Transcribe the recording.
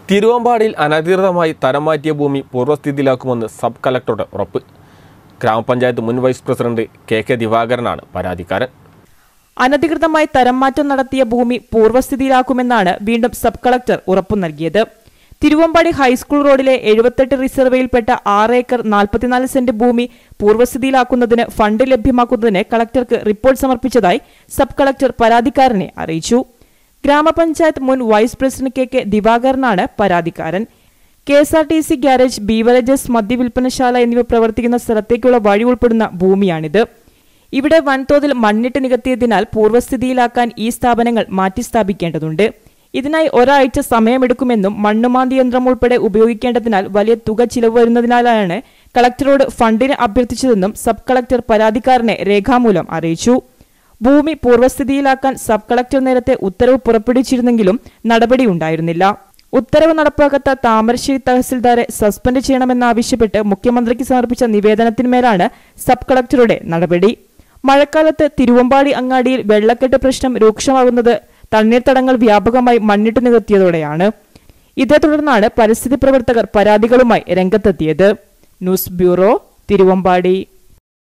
തിരുവമ്പാടിയിൽ അനധികൃതമായി തരം മാറ്റിയ ഭൂമി പൂർവ്വസ്ഥിതിയിലാക്കുമെന്ന് സബ് കളക്ടറുടെ ഉറപ്പ് ഗ്രാമപഞ്ചായത്ത് മുൻ വൈസ് പ്രസിഡന്റ് കെ കെ ദിവാകരനാണ് പരാതിക്കാരൻ അനധികൃതമായി തരം മാറ്റം നടത്തിയ ഭൂമി പൂർവ്വസ്ഥിതിയിലാക്കുമെന്നാണ് വീണ്ടും സബ് കളക്ടർ ഉറപ്പു നൽകിയത് തിരുവമ്പാടി ഹൈസ്കൂൾ റോഡിലെ എഴുപത്തെട്ട് റിസർവേയിൽപ്പെട്ട ആറ് ഏക്കർ നാൽപ്പത്തിനാല് സെന്റ് ഭൂമി പൂർവ്വസ്ഥിതിയിലാക്കുന്നതിന് ഫണ്ട് ലഭ്യമാക്കുന്നതിന് കളക്ടർക്ക് റിപ്പോർട്ട് സമർപ്പിച്ചതായി സബ് കളക്ടർ പരാതിക്കാരനെ അറിയിച്ചു ഗ്രാമപഞ്ചായത്ത് മുൻ വൈസ് പ്രസിഡന്റ് കെ കെ ദിവാകരനാണ് പരാതിക്കാരൻ K S R T C garage beverages മദ്യവിൽപ്പനശാല എന്നിവ പ്രവർത്തിക്കുന്ന സ്ഥലത്തേക്കുള്ള വഴി ഉൾപ്പെടുന്ന ഭൂമിയാണിത് ഇവിടെ വൻതോതിൽ മണ്ണിട്ട് നികത്തിയതിനാൽ പൂർവ്വസ്ഥിതിയിലാക്കാൻ ഈ സ്ഥാപനങ്ങൾ മാറ്റി സ്ഥാപിക്കേണ്ടതുണ്ട് ഇതിനായി ഒരാഴ്ച സമയമെടുക്കുമെന്നും മണ്ണുമാന്തി യന്ത്രം ഉൾപ്പെടെ ഉപയോഗിക്കേണ്ടതിനാൽ വലിയ തുക ചിലവ് വരുന്നതിനാലാണ് കളക്ടറോട് ഫണ്ടിന് അഭ്യർത്ഥിച്ചതെന്നും സബ് കളക്ടർ പരാതിക്കാരനെ രേഖാമൂലം അറിയിച്ചു ഭൂമി പൂർവ്വസ്ഥിതിയിലാക്കാൻ സബ് കളക്ടർ നേരത്തെ ഉത്തരവ് പുറപ്പെടുവിച്ചിരുന്നെങ്കിലും നടപടിയുണ്ടായിരുന്നില്ല ഉത്തരവ് നടപ്പാക്കാത്ത താമരശ്ശേരി തഹസിൽദാരെ സസ്പെൻഡ് ചെയ്യണമെന്നാവശ്യപ്പെട്ട് മുഖ്യമന്ത്രിക്ക് സമർപ്പിച്ച നിവേദനത്തിന്മേലാണ് സബ് കളക്ടറുടെ നടപടി മഴക്കാലത്ത് തിരുവമ്പാടി അങ്ങാടിയിൽ വെള്ളക്കെട്ട് പ്രശ്നം രൂക്ഷമാകുന്നത് തണ്ണീർത്തടങ്ങൾ വ്യാപകമായി മണ്ണിട്ട് നികത്തിയതോടെയാണ് ഇതേ തുടർന്നാണ് പരിസ്ഥിതി പ്രവർത്തകർ പരാതികളുമായി രംഗത്തെത്തിയത് ന്യൂസ് ബ്യൂറോ തിരുവമ്പാടി